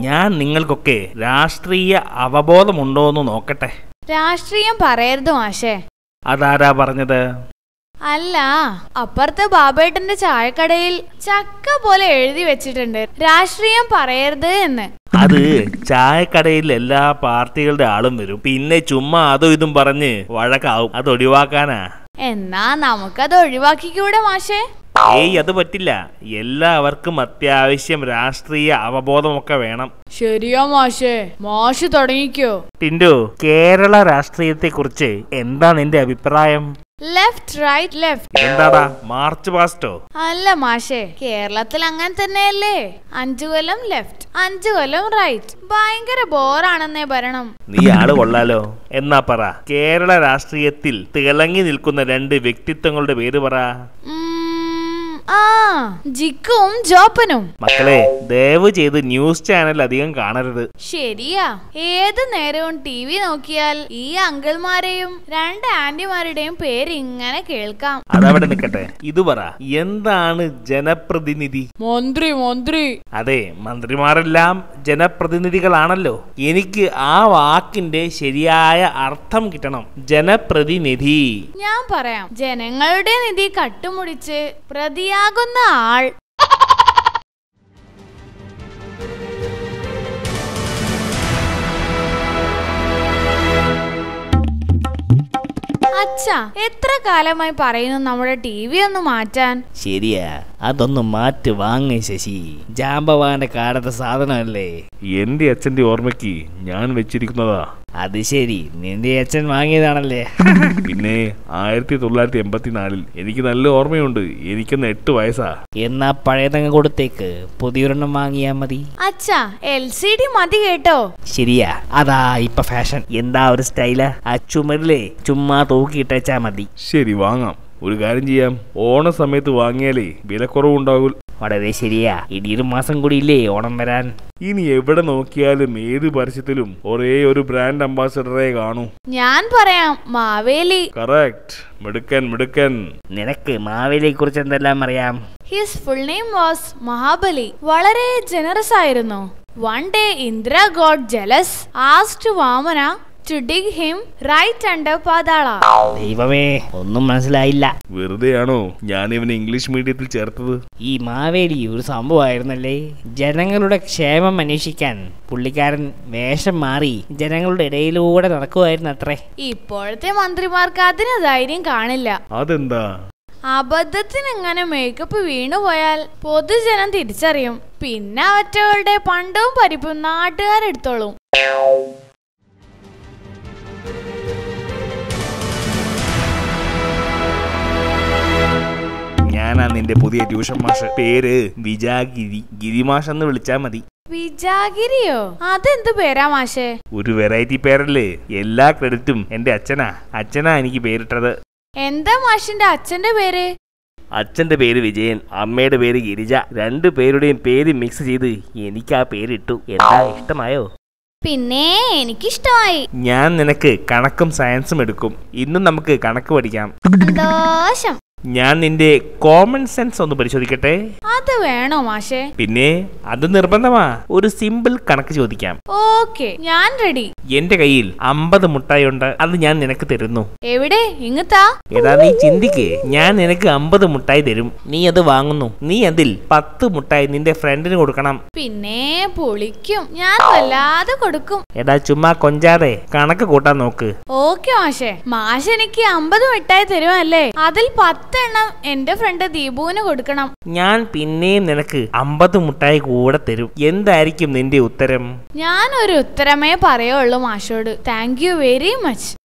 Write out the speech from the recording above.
ഞാൻ നിങ്ങൾക്കൊക്കെ രാഷ്ട്രീയ അവബോധമുണ്ടോ എന്ന് നോക്കട്ടെ രാഷ്ട്രീയം പറയരുത് മാഷേ അതാരാ പറഞ്ഞത് അല്ല അപ്പുറത്തെ ബാബേട്ടന്റെ ചായക്കടയിൽ ചക്ക പോലെ എഴുതി വെച്ചിട്ടുണ്ട് രാഷ്ട്രീയം പറയരുത് എന്ന് അത് ചായക്കടയിൽ എല്ലാ പാർട്ടികളുടെ ആളും വരും പിന്നെ ചുമ്മാ അതും ഇതും പറഞ്ഞ് വഴക്കാവും അത് ഒഴിവാക്കാനാ എന്നാ നമുക്കത് ഒഴിവാക്കിക്കൂടെ മാഷേ ഏയ് അത് പറ്റില്ല എല്ലാവർക്കും അത്യാവശ്യം രാഷ്ട്രീയ അവബോധമൊക്കെ വേണം ശരിയാ മാഷേ മാഷ് തുടങ്ങിക്കോ ടിൻഡു കേരള രാഷ്ട്രീയത്തെ കുറിച്ച് എന്താ നിന്റെ അഭിപ്രായം ലെഫ്റ്റ് റൈറ്റ് ലെഫ്റ്റ് എന്താടാ മാർച്ച് പാസ്റ്റോ അല്ല മാഷേ കേരളത്തിൽ അങ്ങനെ തന്നെയല്ലേ അഞ്ചു കൊല്ലം ലെഫ്റ്റ് അഞ്ചു കൊല്ലം റൈറ്റ് ഭയങ്കര ബോറാണെന്നേ ഭരണം നീ ആള് കൊള്ളാലോ എന്നാ പറ കേരള രാഷ്ട്രീയത്തിൽ തിളങ്ങി നിൽക്കുന്ന രണ്ട് വ്യക്തിത്വങ്ങളുടെ പേര് പറ ഉം, ആ ജിക്കും ജോപ്പനും മക്കളെ ദയവ് ചെയ്ത് ന്യൂസ് ചാനൽ അധികം കാണരുത് ശരിയാ ഏത് നേരവും ടി വി നോക്കിയാൽ ഈ അങ്കിൾമാരെയും രണ്ട് ആന്റിമാരുടെയും പേര് ഇങ്ങനെ കേൾക്കാം അതവിടെ നിൽക്കട്ടെ ഇത് പറ എന്താണ് ജനപ്രതിനിധി മന്ത്രി മന്ത്രി അതെ മന്ത്രിമാരെല്ലാം ജനപ്രതിനിധികളാണല്ലോ എനിക്ക് ആ വാക്കിന്റെ ശരിയായ അർത്ഥം കിട്ടണം ജനപ്രതിനിധി ഞാൻ പറയാം ജനങ്ങളുടെ നിധി കട്ടുമുടിച്ച് പ്രതിയാകുന്ന ആൾ അച്ഛാ എത്ര കാലമായി പറയുന്നു നമ്മുടെ ടി വി ഒന്ന് മാറ്റാൻ ശരിയാ അതൊന്ന് മാറ്റി വാങ്ങ ശശി ജാമ്പവാന്റെ കാലത്തെ സാധനമല്ലേ എന്റെ അച്ഛന്റെ ഓർമ്മയ്ക്ക് ഞാൻ വെച്ചിരിക്കുന്നതാ അത് ശരി നിന്റെ അച്ഛൻ വാങ്ങിയതാണല്ലേ പിന്നെ ആയിരത്തി തൊള്ളായിരത്തി എൺപത്തിനാലിൽ എനിക്ക് നല്ല ഓർമ്മയുണ്ട് എനിക്കൊന്ന് എട്ട് വയസ്സാ എന്നാ പഴയതങ്ങ് കൊടുത്തേക്ക് പുതിയൊരെണ്ണം വാങ്ങിയാ മതി അച്ഛാ എൽ സി ഡി മതി കേട്ടോ ശരിയാ അതാ ഇപ്പൊ ഫാഷൻ എന്താ ഒരു സ്റ്റൈലാ ആ ചുമരിലേ ചുമ്മാ തൂക്കിയിട്ടേച്ചാ മതി ശരി വാങ്ങാം ഒരു കാര്യം ചെയ്യാം ഓണ സമയത്ത് വാങ്ങിയാലേ വിലക്കുറവുണ്ടാകും വളരെ ശരിയാ ഇനിയൊരു മാസം കൂടി ഇല്ലേ ഓണം വരാൻ ഇനി എവിടെ നോക്കിയാലും ഏത് പരസ്യത്തിലും ഒരേ ഒരു ബ്രാൻഡ് അംബാസഡറെ കാണൂ ഞാൻ പറയാം മാവേലി കറക്റ്റ് മിടുക്കൻ മിടുക്കൻ നിനക്ക് മാവേലിയെ കുറിച്ച് എന്തെല്ലാം അറിയാം his full name was Mahabali വളരെ ജനറസ് ആയിരുന്നു one day Indra god jealous asked Vamana to dig him right under Patala ദൈവമേ ഒന്നും മനസ്സിലായില്ല വെറുതെയാണോ ഞാൻ ഇവനെ ഇംഗ്ലീഷ് മീഡിയത്തിൽ ചേർത്തത് ഈ മാവേലി ഒരു സംഭവമായിരുന്നല്ലേ ജനങ്ങളുടെ ക്ഷേമം അന്വേഷിക്കാൻ പുള്ളിക്കാരൻ വേഷം മാറി ജനങ്ങളുടെ ഇടയിലൂടെ നടക്കുമായിരുന്നു അത്രേ ഇപ്പോഴത്തെ മന്ത്രിമാർക്ക് അതിന് ധൈര്യം കാണില്ല അതെന്താ അബദ്ധത്തിന് ഇങ്ങനെ മേക്കപ്പ് വീണുപോയാൽ പൊതുജനം തിരിച്ചറിയും പിന്നെ അവറ്റകളുടെ പണ്ടവും പരിപ്പും നാട്ടുകാരെടുത്തോളും ഞാനാ നിന്റെ പുതിയ ട്യൂഷൻ മാഷ് പേര് വിജാഗിരി ഗിരിമാഷ് എന്ന് വിളിച്ചാ മതി വിജാഗിരിയോ അതെന്ത് പേരാ മാഷേ ഒരു വെറൈറ്റി പേരല്ലേ എല്ലാ ക്രെഡിറ്റും എന്റെ അച്ഛനാ അച്ഛനാ എനിക്ക് പേരിട്ടത് എന്താ മാഷിന്റെ അച്ഛന്റെ പേര് അച്ഛന്റെ പേര് വിജയൻ അമ്മയുടെ പേര് ഗിരിജ രണ്ടു പേരുടെയും പേര് മിക്സ് ചെയ്ത് എനിക്ക് ആ പേരിട്ടു എന്താ ഇഷ്ടമായോ പിന്നെ എനിക്കിഷ്ടമായി ഞാൻ നിനക്ക് കണക്കും സയൻസും എടുക്കും ഇന്നും നമുക്ക് കണക്ക് പഠിക്കാം സന്തോഷം ഞാൻ നിന്റെ കോമൺ സെൻസ് ഒന്ന് പരിശോധിക്കട്ടെ അത് വേണോ മാഷേ പിന്നെ അത് നിർബന്ധമാ ഒരു സിമ്പിൾ കണക്ക് ചോദിക്കാം ഓക്കെ ഞാൻ റെഡി എന്റെ കയ്യിൽ അമ്പത് മുട്ടായി ഉണ്ട് അത് ഞാൻ നിനക്ക് തരുന്നു എവിടെ ഇങ്ങത്താ എടാ നീ ചിന്തിക്കേ ഞാൻ നിനക്ക് അമ്പത് മുട്ടായി തരും നീ അത് വാങ്ങുന്നു നീ അതിൽ പത്ത് മുട്ടായി നിന്റെ ഫ്രണ്ടിന് കൊടുക്കണം പിന്നെ പൊളിക്കും ഞാൻ വല്ലാതെ കൊടുക്കും എടാ ചുമ്മാ കൊഞ്ചാതെ കണക്ക് കൂട്ടാൻ നോക്ക് ഓക്കെ മാഷേ മാഷ് എനിക്ക് അമ്പത് മിഠായി തരുമല്ലേ അതിൽ പത്തെണ്ണം എന്റെ ഫ്രണ്ട് ദീപുവിന് കൊടുക്കണം ഞാൻ പിന്നെയും നിനക്ക് അമ്പത് മുട്ടായി കൂടെ തരും എന്തായിരിക്കും നിന്റെ ഉത്തരം ഞാൻ ഒരു ഉത്തരമേ പറയുള്ളൂ മാഷോട് താങ്ക് യു വെരി മച്ച്